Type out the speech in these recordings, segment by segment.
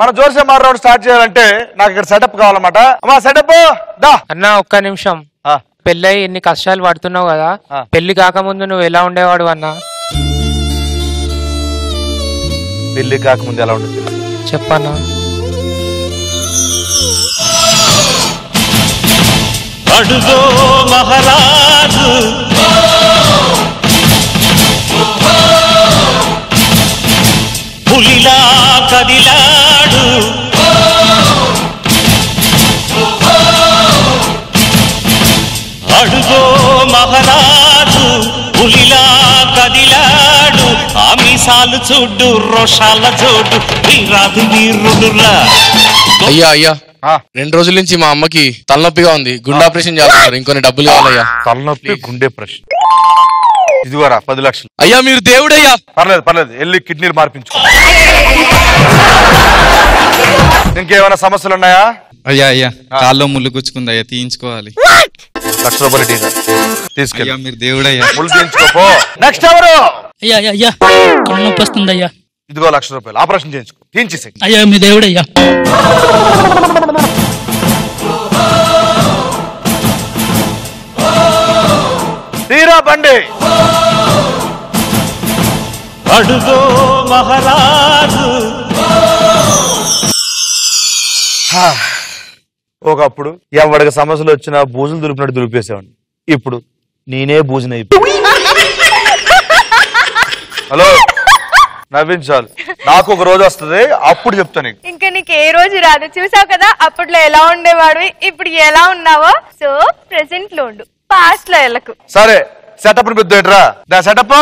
మనం జోర్సే మార్ round start చేయాలంటే నాకు ఇక్కడ సెటప్ కావాలన్నమాట అమ్మా సెటప్ దా అన్న ఒక్క నిమిషం ఆ, పెళ్ళై ఎన్ని కష్టాలు పడుతున్నావు కదా ఆ. పెళ్లి కాకముందు నువ్వు ఎలా ఉండేవాడు అన్న పెళ్లి కాకముందు ఎలా ఉంటుంది చెప్పన్నా అడుగో మహారాజు పులిలా కదిలాడు అడుగో మహారాజు పులిలా కదిలాడు ఆ మీసాలు చూడు రోషాల జోడు వీరాది వీరుడురా అయ్యా అయ్యా ఆ, రెండు రోజుల నుంచి మా అమ్మకి తలనొప్పిగా ఉంది గుండె ఆపరేషన్ చేస్తున్నారు ఇంకొన్ని డబ్బులు కావాలయ్యా తలనొప్పి గుండె ప్రశ్న ఇదిగోరా పది లక్షలు అయ్యా మీరు దేవుడయ్యా పర్లేదు పర్లేదు వెళ్ళి కిడ్నీలు మార్పించుకో ఇంకేమైనా సమస్యలు ఉన్నాయా అయ్యా అయ్యా కాల్లో ముళ్ళు గుచ్చుకుంది అయ్యా తీయించుకోవాలి లక్ష రూపాయలు టీకా తీసుకెళ్ళి అయ్యా మీరు దేవుడయ్యా ముళ్ళు తీయించుకోపో నెక్స్ట్ ఎవరు అయ్యా అయ్యా అయ్యా కళ్ళు నొప్పి వస్తుంది అయ్యా ఇదిగో లక్ష రూపాయలు ఆపరేషన్ చేయించుకో తీయించేసి అయ్యా మీ దేవుడయ్యా తీరా బండి అడుగో మహారాజు హా. ఒకప్పుడు ఎవడికి సమస్యలు వచ్చినా బూజులు దులిపినట్టు దులిపేసేవాడిని ఇప్పుడు నేనే బూజున హలో నవ్వించాలి నాకు ఒక రోజు వస్తుంది అప్పుడు చెప్తా నీకు ఇంకా నీకు ఏ రోజు రాదు చూసావు కదా అప్పట్లో ఎలా ఉండేవాడు ఇప్పుడు ఎలా ఉన్నావో సో ప్రెసెంట్ లో ఉండు పాస్ట్ లో వెళ్ళకు సరే సెటప్ పెద్దరా దా సెటప్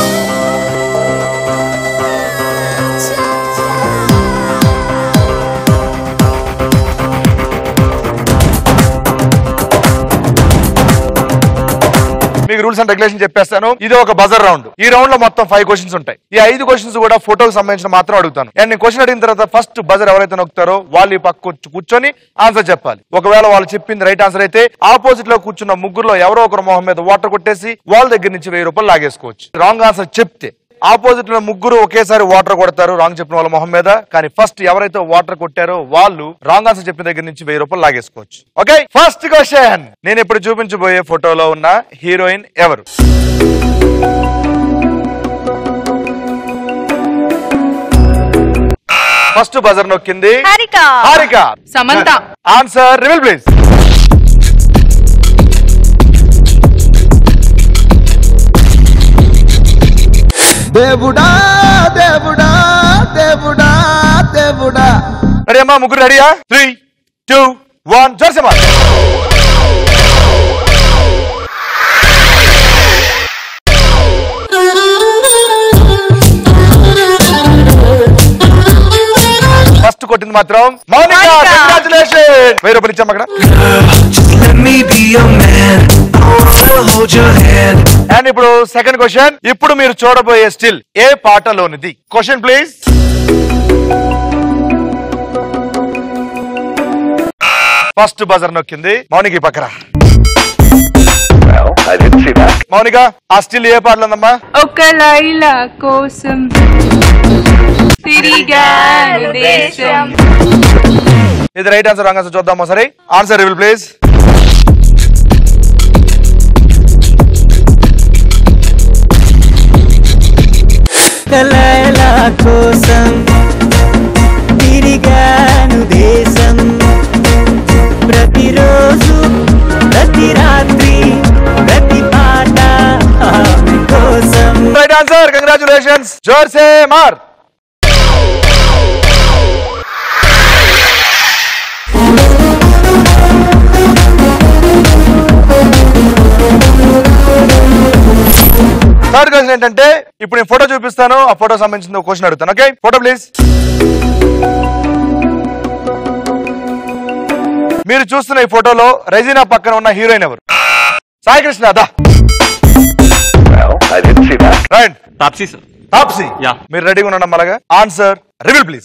మీకు రూల్స్ అండ్ రెగ్యులేషన్ చెప్పేస్తాను ఇది ఒక బజర్ రౌండ్ ఈ రౌండ్ లో మొత్తం ఫైవ్ క్వశ్చన్స్ ఉంటాయి ఈ ఐదు క్వశ్చన్స్ కూడా ఫోటోకి సంబంధించిన మాత్రం అడుగుతాను అండ్ నేను క్వశ్చన్ అడిగిన తర్వాత ఫస్ట్ బజర్ ఎవరైతే నొక్కుతారో వాళ్ళు ఈ పక్క కూర్చు- కూర్చొని ఆన్సర్ చెప్పాలి ఒకవేళ వాళ్ళు చెప్పింది రైట్ ఆన్సర్ అయితే ఆపోజిట్ లో కూర్చున్న ముగ్గురులో ఎవరో ఒకరు మొహం మీద వాటర్ కొట్టేసి వాళ్ళ దగ్గర నుంచి వెయ్యి రూపాయలు లాగేసుకోవచ్చు రాంగ్ ఆన్సర్ చెప్తే ఆపోజిట్ లో ముగ్గురు ఒకేసారి వాటర్ కొడతారు రాంగ్ చెప్పిన వాళ్ళ మొహం మీద కానీ ఫస్ట్ ఎవరైతే వాటర్ కొట్టారో వాళ్ళు రాంగ్ ఆన్సర్ చెప్పిన దగ్గర నుంచి వెయ్యి రూపాయలు లాగేసుకోవచ్చు ఓకే ఫస్ట్ క్వశ్చన్ నేను ఇప్పుడు చూపించబోయే ఫోటోలో ఉన్న హీరోయిన్ ఎవరు ఫస్ట్ బజర్ నొక్కింది Harika Harika Samantha. Answer reveal please దేవుడా దేవుడా దేవుడా దేవుడా రెడీ అమ్మా ముగ్గురు రెడీయా త్రీ టూ వన్ జోర్సమ్మా ఫస్ట్ కొట్టింది మాత్రం మౌనిక మౌనిక. కంగ్రాచులేషన్ వెయ్యి రూపాయలు ఇచ్చాం అక్కడ Let me be your man. I wanna hold your hand. And ఇప్పుడు సెకండ్ క్వశ్చన్ ఇప్పుడు మీరు చూడబోయే స్టిల్ ఏ పాటలోనిది క్వశ్చన్ ప్లీజ్ ఫస్ట్ బజర్ నొక్కింది మౌనిక ఈ పక్కన మౌనిక ఆ స్టిల్ ఏ పాటలో ఉందమ్మా ఒక లైలా కోసం తిరిగాను దేశం ఇది రైట్ ఆన్సర్ రాంగ్ ఆన్సర్ చూద్దామా సరే ఆన్సర్ రివీల్ ప్లీజ్ కలల కోసం తిరిగాను దేశం ప్రతిరోజు ప్రతి రాత్రి ప్రతి పాట ఆమె కోసం రైట్ ఆన్సర్ కంగ్రాచులేషన్స్ జోర్సే మార్ థర్డ్ క్వశ్చన్ ఏంటంటే ఇప్పుడు నేను ఫోటో చూపిస్తాను ఆ ఫోటో సంబంధించిన ఒక క్వశ్చన్ అడుగుతాను ఓకే ఫోటో ప్లీజ్ మీరు చూస్తున్న ఈ ఫోటోలో రెజీనా పక్కన ఉన్న హీరోయిన్ ఎవరు సాయి కృష్ణ దా right Taapsee sir Taapsee Yeah. మీరు రెడీగా ఉండడం అలాగా ఆన్సర్ రివీల్ ప్లీజ్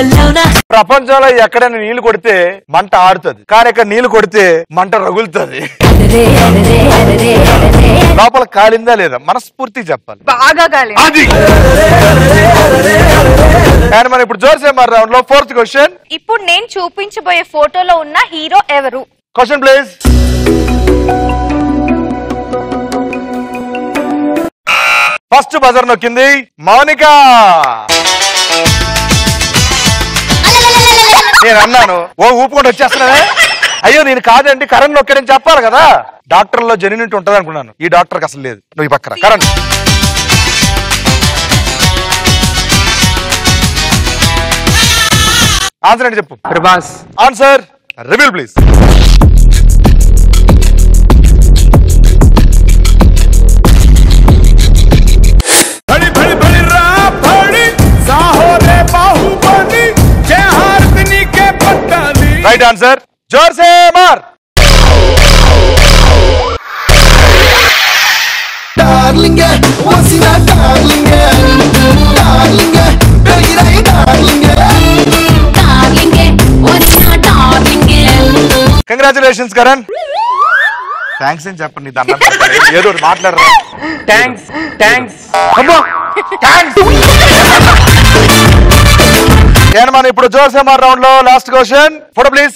గుండెల్లోన ప్రపంచంలో ఎక్కడైనా నీళ్లు కొడితే మంట ఆడుతుంది కానీ ఇక్కడ నీళ్లు కొడితే మంట రగులుతుంది లోపల కాలిందా లేదా మనస్ఫూర్తి చెప్పాలి బాగా కాలేదు అది కానీ మనం ఇప్పుడు జోసేమార్ రౌండ్ లో ఫోర్త్ క్వశ్చన్ ఇప్పుడు నేను చూపించబోయే ఫోటోలో ఉన్న హీరో ఎవరు క్వశ్చన్ ప్లీజ్ ఫస్ట్ బజర్ నొక్కింది మౌనిక నేను అన్నాను ఓ ఊపుకుంటూ వచ్చేస్తున్నానే అయ్యో నేను కాదండి కరణ్ నొక్కడని చెప్పాలి కదా డాక్టర్ లో జెన్యునిటీ ఉంటది అనుకున్నాను ఈ డాక్టర్ అసలు లేదు నువ్వు ఈ పక్కన కరణ్ ఆన్సర్ ఏంటి చెప్పు Prabhas answer reveal please right answer జోర్సే మార్ Darling, wasina darling, darling, begirai darling. Congratulations Karan thanks అని చెప్పండి నీ దండం పెడతాను. ఏదో ఒకటి మాట్లాడరా థ్యాంక్స్ థ్యాంక్స్ అమ్మో థ్యాంక్స్ నేను మనం ఇప్పుడు జోర్సేమార్ రౌండ్ లో లాస్ట్ క్వశ్చన్ ఫోటో ప్లీజ్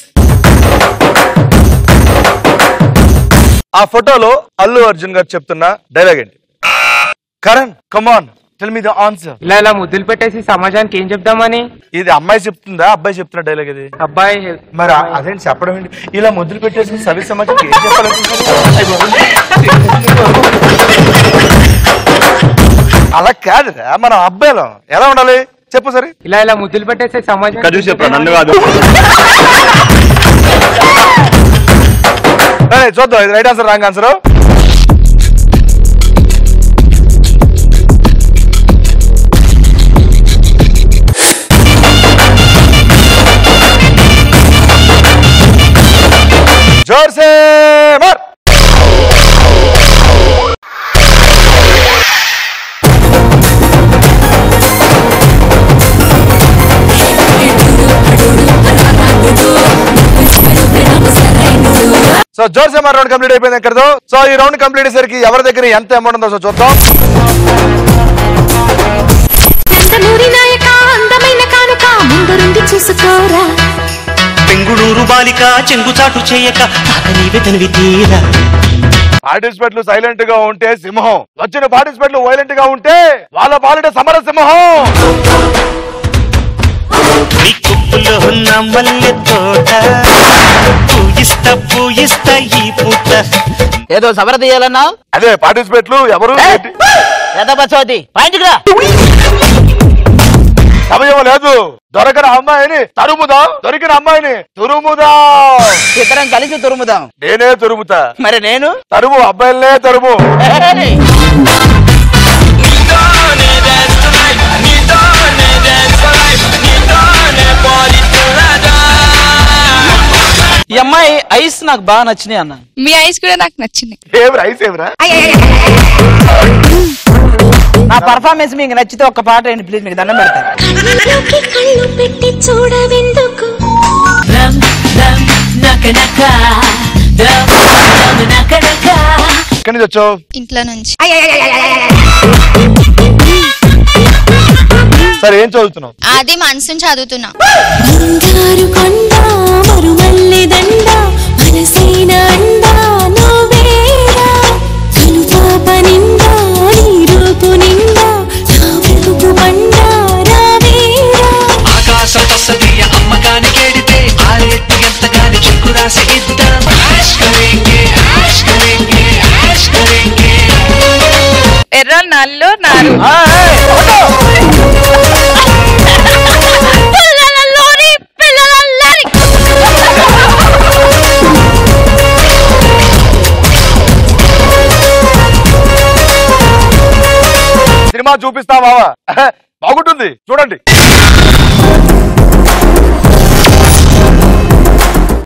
ఆ ఫోటోలో అల్లు అర్జున్ గారు చెప్తున్న డైలాగ్ ఏంటి Karan come on tell me the answer ఇలా ఇలా ముద్దులు పెట్టేసి సమాజానికి ఏం చెప్దామని ఇది అమ్మాయి చెప్తుందా అబ్బాయి చెప్తున్న డైలాగ్ ఇది అబ్బాయి మరి ఆ- అదేంటి చెప్పడం ఏంటి ఇలా ముద్దులు పెట్టేసి సవి సమాజం ఏం చెప్పాలనుకుంటున్నారు అలా కాదురా మనం అబ్బాయిలం ఎలా ఉండాలి చెప్పు సరే ఇలా ఇలా ముద్దులు పెట్టేసి సమాజం చెప్పరా నన్ను కాదు చూద్దాం ఇది రైట్ ఆన్సర్ రాంగ్ ఆన్సర్ జోర్సే మార్ సో జోర్సే మార్ రౌండ్ కంప్లీట్ అయిపోయింది ఎక్కడదో సో ఈ రౌండ్ కంప్లీట్ అయ్యేసరికి ఎవరి దగ్గర ఎంత అమౌంట్ ఉందో సో చూద్దాం నందమూరి నాయక అందమైన కానుక ముందరుండి చూసుకోరా బెంగుళూరు బాలిక చెంగుచాటు చేయక తాత నీవే తనివి తీరా పార్టిసిపేట్లు సైలెంట్ గా ఉంటే సింహం వచ్చిన పార్టిసిపేట్లు వైలెంట్ గా ఉంటే వాళ్ళ పాలిట సమర సింహం నీ కుప్పులో ఉన్న మల్లె తోట పూజిస్తా పూజిస్తా ఈ పూట ఏదో సవర తీయాలన్నా అదే పార్టిసిపేట్లు ఎవరు ఎదబచ్చోది పాయింట్కి రా సమయం లేదు దొరకని అమ్మాయిని తరుముదా దొరికిన అమ్మాయిని తురుముదా ఇద్దరం కలిసి తురుముదాం నేనే తురుముతా మరి నేను తరుము అబ్బాయిలనే తరుము ఈ అమ్మాయి ఐస్ నాకు బాగా నచ్చినాయి అన్న మీ ఐస్ కూడా నాకు నచ్చింది ఏం రైస్ ఏమిరా నా పర్ఫార్మెన్స్ మీకు నచ్చితే ఒక్క పాట ఏంటి ప్లీజ్ మీకు దండం పెడతాను కళ్ళలోకి కళ్ళు పెట్టి చూడవెందుకు రమ్ రమ్ నక నక రమ్ రమ్ నక నక ఎక్కడి నుంచి వచ్చావు ఇంట్లో నుంచి సరే ఏం చదువుతున్నావు అది మనసుని చదువుతున్నా బంగారు కొండ మరుమల్లె దండ మనసైన అండ నువ్వేరా కను పాప నిండా నీ రూపు నిండా నా వెలుగు బండ రావేరా ఆకాశం తస్సదియ అమ్మగాని కేడితే ఆరేట్టు ఎంతగాని చెక్కు రాసి ఇద్దాం యాష్ కరేంగే యాష్ కరేంగే యాష్ కరేంగే ఎర్ర నల్లు నారు పిల్లలలోని పిల్లలల్లరి సినిమా చూపిస్తావా బాగుంటుంది చూడండి